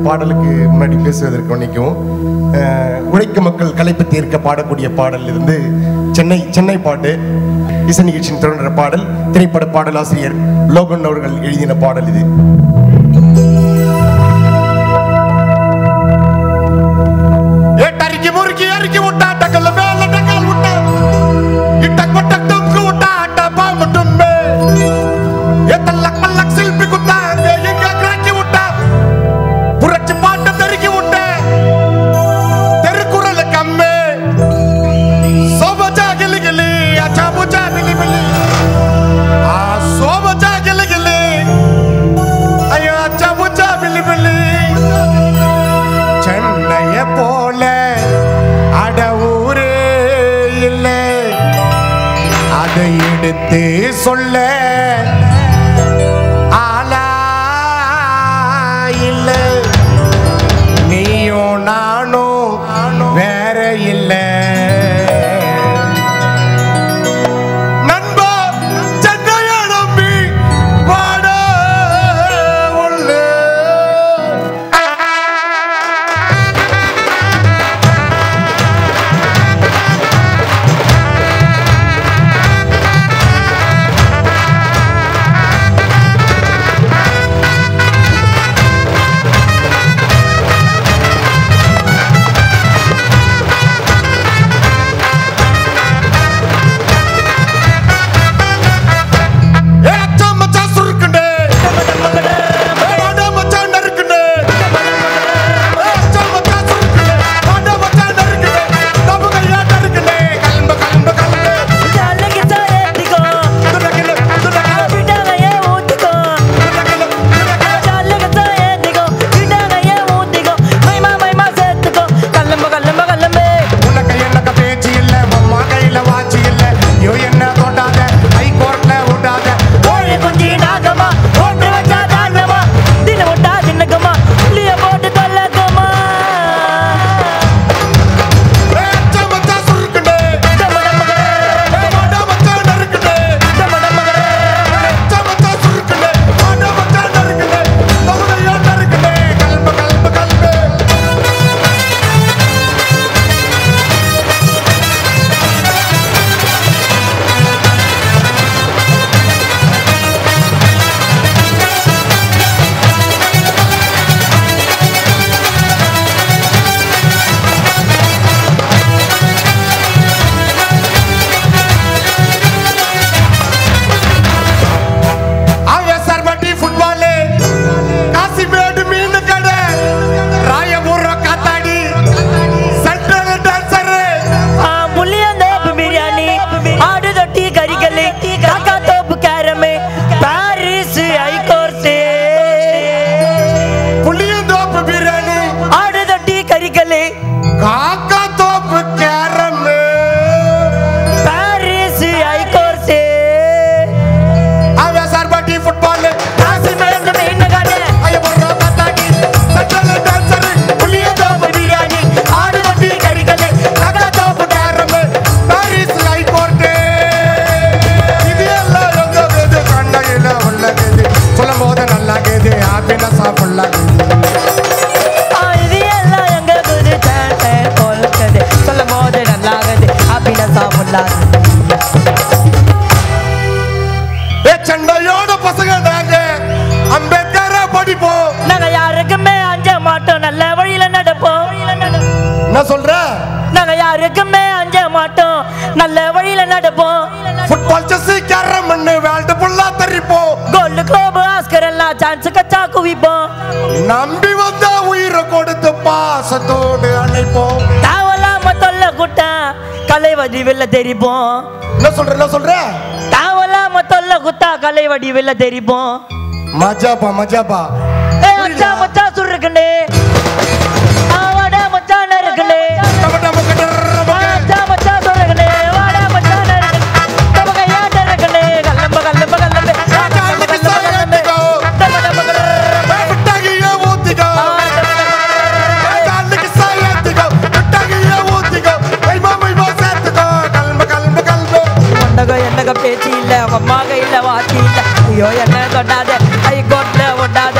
பாடலுக்கு முன்னாடி பேசுவதற்கு மன்னிக்கும் அஹ், உழைக்கும் மக்கள் களைப்பு தீர்க்க பாடக்கூடிய பாடல் இருந்து சென்னை சென்னை பாட்டு இசை நிகழ்ச்சியின் தொடர்ந்த பாடல் திரைப்பட பாடலாசிரியர் லோகன் அவர்கள் எழுதின பாடல் இது ஏட்டரிக்கி முறுக்கி அரிக்கி விட்டா டக்கல்ல மேல டக்கல் விட்டா இட்டக் பட்டக் தும்கு விட்டா டப்பா முட்டும்பே ஏத்தல்லக் மல்லக் சில்பி குத்தா அங்கே எங்க கிராக்கி விட்டா புரட்சி பாட்டு தெருக்கி விட்ட தெருக்குறள் கம்மே சோபஜா கிளி கிளி அச்சா புஜா பிலி பிலி ஆ சோபஜா கிளி கிளி ஐயோ அச்சா புஜா பிலி பிலி சென்னைய போல அட ஊரே இல்லை அதை எடுத்து சொல்ல ஆளா இல்லை நீயும் நானும் வேற இல்லை நண்பா சென்னைய நம்பி வாட உள்ளே ஏ அச்சா மச்சான் சுருக்குண்டு ஏ வாடா மச்சான் நறுக்குண்டு ஏ அச்சா மச்சான் சுருக்குண்டு வாடா மச்சான் நறுக்குண்டு தபு கையா நறுக்குண்டு கலம்பு கலம்பு கலம்பு துடக்கில துடக்கில துடக்கில துடக்கில உனக்கு எனக்கு பேச்சு இல்ல அம்மா கையில வாட்சி இல்ல யோ என்ன தொட்டாத ஹை கோர்ட்ல விடாத ஏ அச்சா மச்சான் சுருக்குண்டு ஏ வாடா மச்சான் நறுக்குண்டு அச்சா மச்சான் சுருக்குண்டு வாடா மச்சான் நறுக்குண்டு தபு கையா நறுக்குண்டு கலம்பு கலம்பு கலம்பு ஆவேசர் பட்டி ஃபுட்பால் காசிமேடு மீன் கடை ராயபுரம் காத்தாடி சென்ட்ரல் டான்சர் பிரியாணி ஆடு தொட்டி கறிக்கல்லு காக்கா தோப்பு carrom Paris high court Puliyanthope biryani ஆடு தொட்டி கறிக்கல்லு காக்கா தோப்பு கேரம் பாரிஸ் ஐகோர்ஸ் ஆவேசர் பட்டி ஃபுட்பால் காசிமேடு மீன் கடை ராயபுரம் காத்தாடி சென்ட்ரல் டான்சர் புளியந்தோப்பு பிரியாணி ஆடு வண்டி கறிக்கடை காக்கா தோப்பு கேரம் பாரிஸ் ஹைகோர்ட் இது எல்லாம் எங்க கேது கண்டையில உள்ள கேது சொல்லும் போது நல்லா கேது ஹாப்பினஸா ஃபுல்லா ஆ, இது எல்லாம் எங்க குரு சேட்டை பொழுது சொல்லும் போது நல்லாகுது ஹாப்பினஸா ஃபுல்லாகுது ஏ சண்டையோட பசங்க நாங்க அம்பேத்கர படிப்போம் நாங்க யாருக்குமே அஞ்ச மாட்டோம் நல்ல வழியில நடப்போம் என்ன சொல்ற நாங்க யாருக்குமே அஞ்ச மாட்டோம் நல்ல வழியில நடப்போம் ஃபுட்பால் செஸ் கேரம் வேர்ல்டு ஃபுல்லா தெரிப்போம் கோல்டு குளோப் ஆஸ்கர் எல்லாம் சான்ஸ் கச்சா குவிப்போம் நம்பி வந்த உயிரை கொடுத்து பாசத்தோடு அணைப்போம் தாவலாம தொல்ல குட்டா கலை வடிவில் தெரிப்போம் என்ன சொல்ற என்ன சொல்ற தாவலாம தொல்ல குத்தா கலை வடிவில் தெரிப்போம் மஜாபா மஜாபா ஏ அச்சா மச்சா சுருக்குண்டே ஆவாடா மச்சான் இருக்குண்டே டம டம கடர் மக. மச்சா மச்சா சுருக்குண்டே வாடா மச்சான் இருக்குண்டே தம கையாட்ட இருக்குண்டே கல்லம்ப கல்லம்ப கல்லம்பே கல்லம்ப கல்லம்ப கல்லம்பே தம தம ஏ விட்டாகிய ஊத்திக்கோ ஏ தாண்டுக்கு சாயத்துக்கோ விட்டாகிய ஊத்திக்கோ மைமா மைமா சேர்த்துக்கோ கல்ப கல்ப கல்ப மண்டக என்னக பேச்சு இல்ல அம்மா கையில வாத்தி இல்ல ஐயோ என்ன கொண்டாத ஐ கோட்ல ஒட்டாத